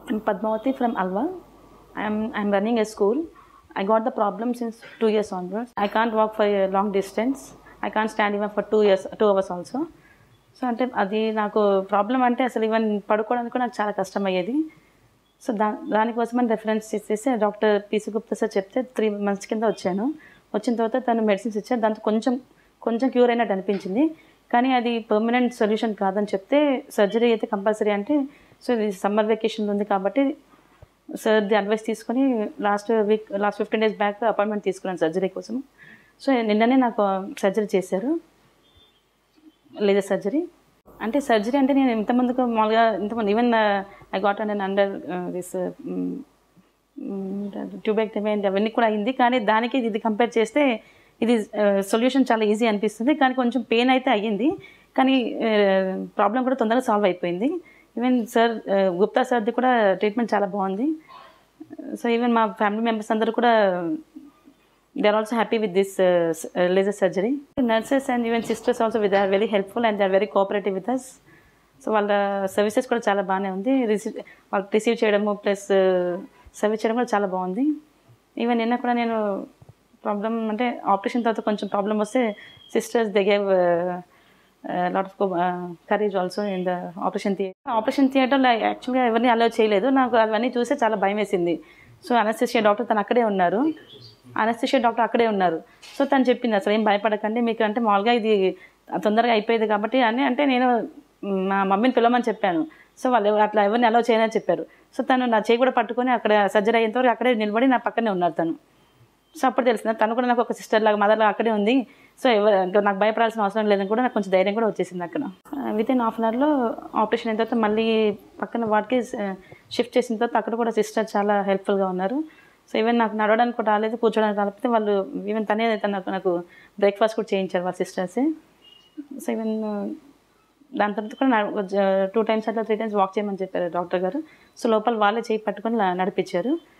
I'm Padmavati from Alva. I'm, I'm running a school. I got the problem since two years onwards. I can't walk for a long distance. I can't stand even for two years, two hours also. So అంటే అది నాకు problem అంటే అసలు even పడుకోవడానికి కూడా నాకు చాలా కష్టం అయ్యేది సో దా దానికోసమని రెఫరెన్స్ ఇచ్చేసి డాక్టర్ పీసీ గుప్తా సార్ చెప్తే త్రీ మంత్స్ కింద వచ్చాను వచ్చిన తర్వాత తను మెడిసిన్స్ ఇచ్చారు దాంతో కొంచెం కొంచెం క్యూర్ అయినట్టు అనిపించింది కానీ అది పర్మనెంట్ సొల్యూషన్ కాదని చెప్తే సర్జరీ అయితే కంపల్సరీ అంటే సో ఇది సమ్మర్ వెకేషన్ ఉంది కాబట్టి సార్ది అడ్వైస్ తీసుకొని last week last fifteen days back appointment తీసుకున్నాను సర్జరీ కోసం సో నిన్ననే నాకు సర్జరీ చేశారు లేజర్ సర్జరీ అంటే సర్జరీ అంటే నేను ఇంతమందికి మామూలుగా ఇంతమంది even I got and under this tubectomy and అవన్నీ కూడా అయింది కానీ దానికి ఇది కంపేర్ చేస్తే ఇది సొల్యూషన్ చాలా ఈజీ అనిపిస్తుంది కానీ కొంచెం పెయిన్ అయితే అయ్యింది కానీ ప్రాబ్లం కూడా తొందరగా సాల్వ్ అయిపోయింది ఈవెన్ సార్ గుప్తా సార్ది కూడా ట్రీట్మెంట్ చాలా బాగుంది సో ఈవెన్ మా ఫ్యామిలీ మెంబర్స్ అందరూ కూడా they are also happy with this laser surgery nurses and even sisters also with are very helpful and they are very cooperative with us so వాళ్ళ services కూడా చాలా బాగానే ఉంది రిసీవ్ వాళ్ళు receive చేయడము ప్లస్ సర్వీస్ చేయడం కూడా చాలా బాగుంది ఈవెన్ నిన్న కూడా నేను ప్రాబ్లం అంటే ఆపరేషన్ తర్వాత కొంచెం ప్రాబ్లం వస్తే sisters they gave lot of courage also in the operation theatre operation థియేటర్లో యాక్చువల్గా ఎవరిని అలౌ చేయలేదు నాకు అవన్నీ చూస్తే చాలా భయం వేసింది సో అనస్థిషియా డాక్టర్ తను అక్కడే ఉన్నారు అనస్థిషియా డాక్టర్ అక్కడే ఉన్నారు సో తను చెప్పింది అసలు ఏం భయపడకండి మీకు అంటే మామూలుగా ఇది తొందరగా అయిపోయేది కాబట్టి అని అంటే నేను మా మమ్మీని పిలవమని చెప్పాను సో వాళ్ళు ఎవరు- అట్లా ఎవరిని అలౌ చేయనని చెప్పారు సో తను నా చేయి కూడా పట్టుకొని అక్కడ సర్జరీ అయ్యేంత వరకు అక్కడే నిలబడి నా పక్కనే ఉన్నారు తను సో అప్పుడు తెలిసింది తను కూడా నాకు ఒక సిస్టర్ లాగా మదర్ లాగా అక్కడే ఉంది సో ఎవరు ఇంకా నాకు భయపడాల్సిన అవసరం లేదని కూడా నాకు కొంచెం ధైర్యం కూడా వచ్చేసింది అక్కడ విత్ ఇన్ హాఫ్ అన్ అవర్లో ఆపరేషన్ అయిన తర్వాత మళ్ళీ పక్కన వాటికి షిఫ్ట్ చేసిన తర్వాత అక్కడ కూడా సిస్టర్ చాలా హెల్ప్ఫుల్గా ఉన్నారు సో ఈవెన్ నాకు నడవడానికి కూడా రాలేదు కూర్చోడానికి రాకపోతే వాళ్ళు ఈవెన్ తనే నాకు నాకు బ్రేక్ఫాస్ట్ కూడా చేయించారు వాళ్ళ సిస్టర్సే సో ఈవెన్ దాని తర్వాత కూడా టూ టైమ్స్ అట్లా త్రీ టైమ్స్ వాక్ చేయమని చెప్పారు డాక్టర్ గారు సో లోపల వాళ్ళే చేయి పట్టుకొని లా- నడిపించారు